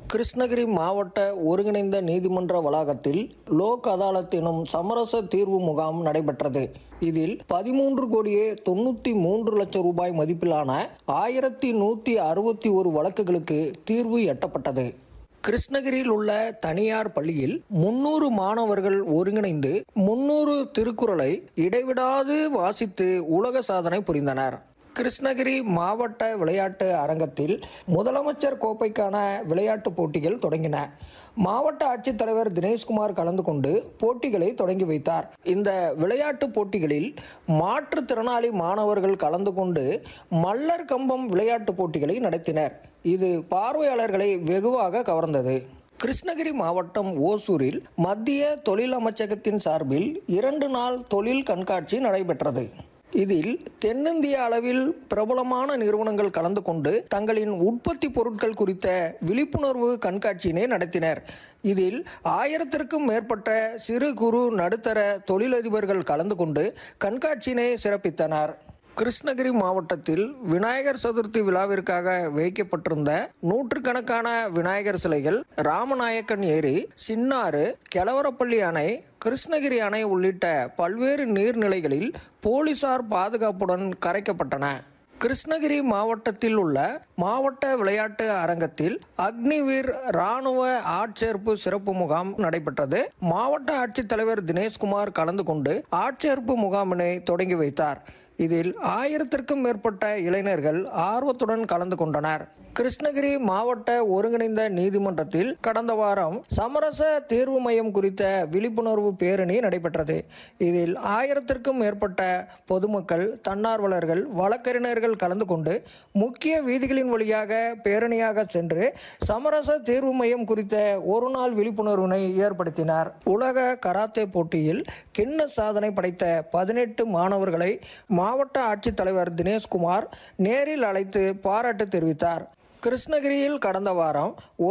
கிருஷ்ணகிரி மாவட்ட ஒருங்கிணைந்த நீதிமன்ற வளாகத்தில் லோக் அதாலத் எனும் சமரச தீர்வு முகாம் நடைபெற்றது இதில் பதிமூன்று கோடியே தொண்ணூற்றி மூன்று லட்சம் ரூபாய் மதிப்பிலான ஆயிரத்தி நூற்றி அறுபத்தி ஒரு வழக்குகளுக்கு தீர்வு எட்டப்பட்டது கிருஷ்ணகிரியில் உள்ள தனியார் பள்ளியில் முன்னூறு மாணவர்கள் ஒருங்கிணைந்து முன்னூறு திருக்குறளை இடைவிடாது வாசித்து உலக சாதனை புரிந்தனர் கிருஷ்ணகிரி மாவட்ட விளையாட்டு அரங்கத்தில் முதலமைச்சர் கோப்பைக்கான விளையாட்டுப் போட்டிகள் தொடங்கின மாவட்ட ஆட்சித்தலைவர் தினேஷ்குமார் கலந்து கொண்டு போட்டிகளை தொடங்கி வைத்தார் இந்த விளையாட்டுப் போட்டிகளில் மாற்றுத்திறனாளி மாணவர்கள் கலந்து கொண்டு மல்லர் கம்பம் விளையாட்டுப் போட்டிகளை நடத்தினர் இது பார்வையாளர்களை வெகுவாக கவர்ந்தது கிருஷ்ணகிரி மாவட்டம் ஓசூரில் மத்திய தொழில் அமைச்சகத்தின் சார்பில் இரண்டு நாள் தொழில் கண்காட்சி நடைபெற்றது இதில் தென்னிந்திய அளவில் பிரபலமான நிறுவனங்கள் கலந்து கொண்டு தங்களின் உற்பத்தி பொருட்கள் குறித்த விழிப்புணர்வு கண்காட்சியினை நடத்தினர் இதில் ஆயிரத்திற்கும் மேற்பட்ட சிறு குறு நடுத்தர தொழிலதிபர்கள் கலந்து கொண்டு கண்காட்சியினை சிறப்பித்தனர் கிருஷ்ணகிரி மாவட்டத்தில் விநாயகர் சதுர்த்தி விழாவிற்காக வைக்கப்பட்டிருந்த நூற்றுக்கணக்கான விநாயகர் சிலைகள் ராமநாயக்கன் ஏரி சின்னாறு கெலவரப்பள்ளி அணை கிருஷ்ணகிரி அணை உள்ளிட்ட பல்வேறு நீர்நிலைகளில் போலீசார் பாதுகாப்புடன் கரைக்கப்பட்டன கிருஷ்ணகிரி மாவட்டத்தில் உள்ள மாவட்ட விளையாட்டு அரங்கத்தில் அக்னிவீர் ராணுவ ஆட்சேர்ப்பு சிறப்பு முகாம் நடைபெற்றது மாவட்ட ஆட்சித்தலைவர் தினேஷ்குமார் கலந்து கொண்டு ஆட்சேர்ப்பு முகாமினை தொடங்கி வைத்தார் இதில் ஆயிரத்திற்கும் மேற்பட்ட இளைஞர்கள் ஆர்வத்துடன் கலந்து கொண்டனர் கிருஷ்ணகிரி மாவட்ட ஒருங்கிணைந்த நீதிமன்றத்தில் கடந்த வாரம் சமரச தேர்வு மையம் குறித்த விழிப்புணர்வு பேரணி நடைபெற்றது இதில் ஆயிரத்திற்கும் மேற்பட்ட பொதுமக்கள் தன்னார்வலர்கள் வழக்கறிஞர்கள் கலந்து கொண்டு முக்கிய வீதிகளின் வழியாக பேரணியாக சென்று சமரச தேர்வு மையம் குறித்த ஒரு நாள் விழிப்புணர்வினை ஏற்படுத்தினார் உலக கராத்தே போட்டியில் கிண்ண சாதனை படைத்த பதினெட்டு மாணவர்களை மாவட்ட ஆட்சித்தலைவர் தினேஷ்குமார் நேரில் அழைத்து பாராட்டு தெரிவித்தார் கிருஷ்ணகிரியில் கடந்த வாரம்